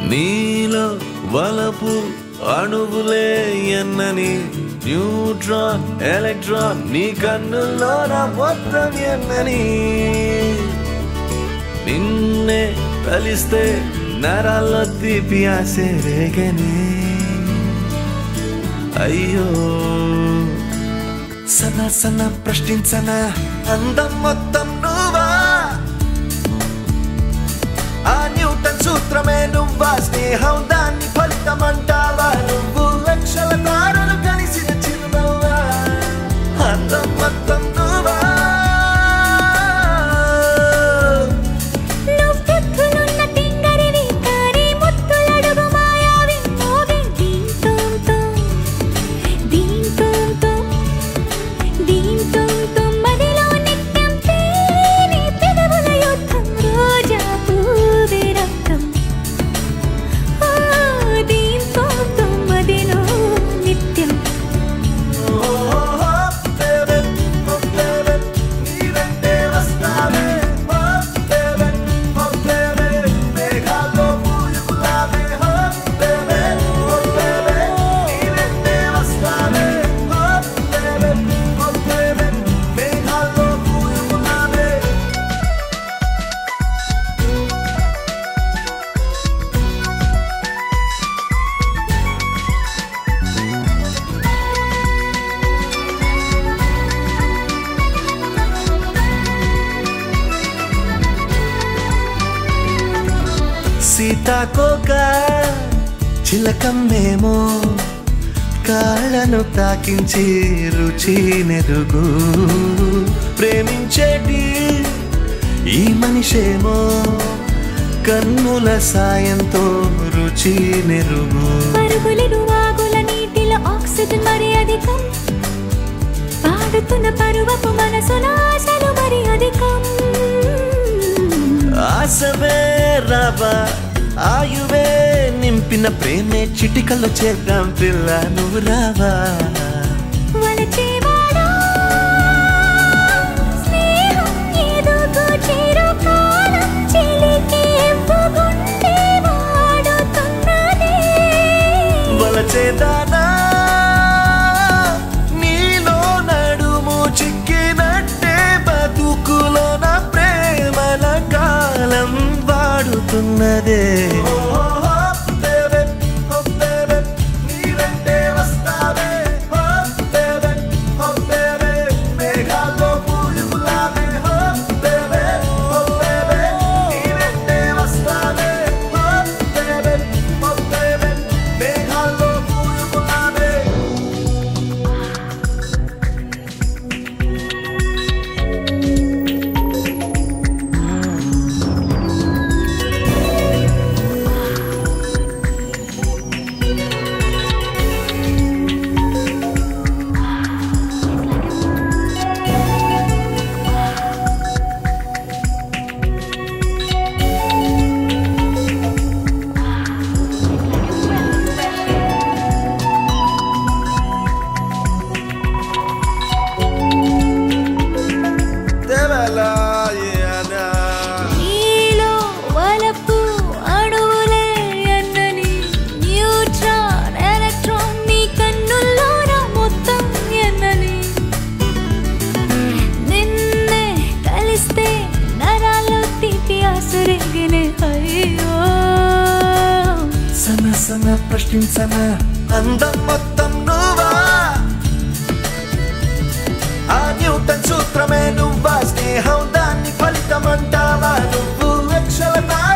నీలో వలపు అణువులే ఎన్నని న్యూట్రాన్ ఎలక్ట్రాన్ నీ కన్నుల్లో నా మొత్తం ఎన్నని నిన్నే కలిస్తే నరాల్లో తీపి ఆసే రేగని అయ్యో సన సన ప్రశ్నించన అందం మొత్తం నువ్వా ఆ న్యూటన్ సూత్రమే నువ్వా స్నేహం దాన్ని ఫలితమంటావా నువ్వు లక్షల తారలు కలిసిన చిరునవ్వా అందం మొత్తం నువ్వా నువ్వెత్తులున్న తింగరివి కానీ ముత్తులడుగు మాయావి మోగే దీంతోంతో దీంతోంతో దీంతోంతో మదిలో నిత్యం తేనె పెదవుల యుద్ధం రోజా పూవే రక్తం ఆ దీంతోంతో మదిలో నిత్యం సీతాకోక చిలకమ్మేమో కాళ్ళను తాకించి రుచి నెరుగు ప్రేమించేటి ఈ మనిషేమో కన్నుల సాయంతో రుచి నెరుగు పరుగులిరు వాగుల నీటిలో ఆక్సిజన్ మరి అధికం పాడుతున్న పరువపు మనసుల ఆశలు మరి అధికం ఆసవే రావా ఆయువే నింపిన ప్రేమే చిటికల్లో చేద్దాం పిల్ల నువ్వు రావా వలచేవాడా, స్నేహం ఏదో చిరకాలం చిలికి ఇవ్వకుంటే వాడుతున్నదే. వలచేదానా నీలో నడుము చిక్కినట్టే బతుకులో నా ప్రేమల కాలం వాడుతున్నదే నీలో వలపు అణువులే ఎన్నని న్యూట్రాన్ ఎలక్ట్రాన్ నీ కన్నుల్లోన మొత్తం ఎన్నని నిన్నే కలిస్తే నరాల్లో తీపి ఆసరిగినే అయ్యో సన సన ప్రశ్నించన అందం మొత్తం నువ్వా ఆ న్యూటన్ సూత్రమే నువ్వా స్నేహం దాన్ని ఫలితమంటావా నువ్వు లక్షల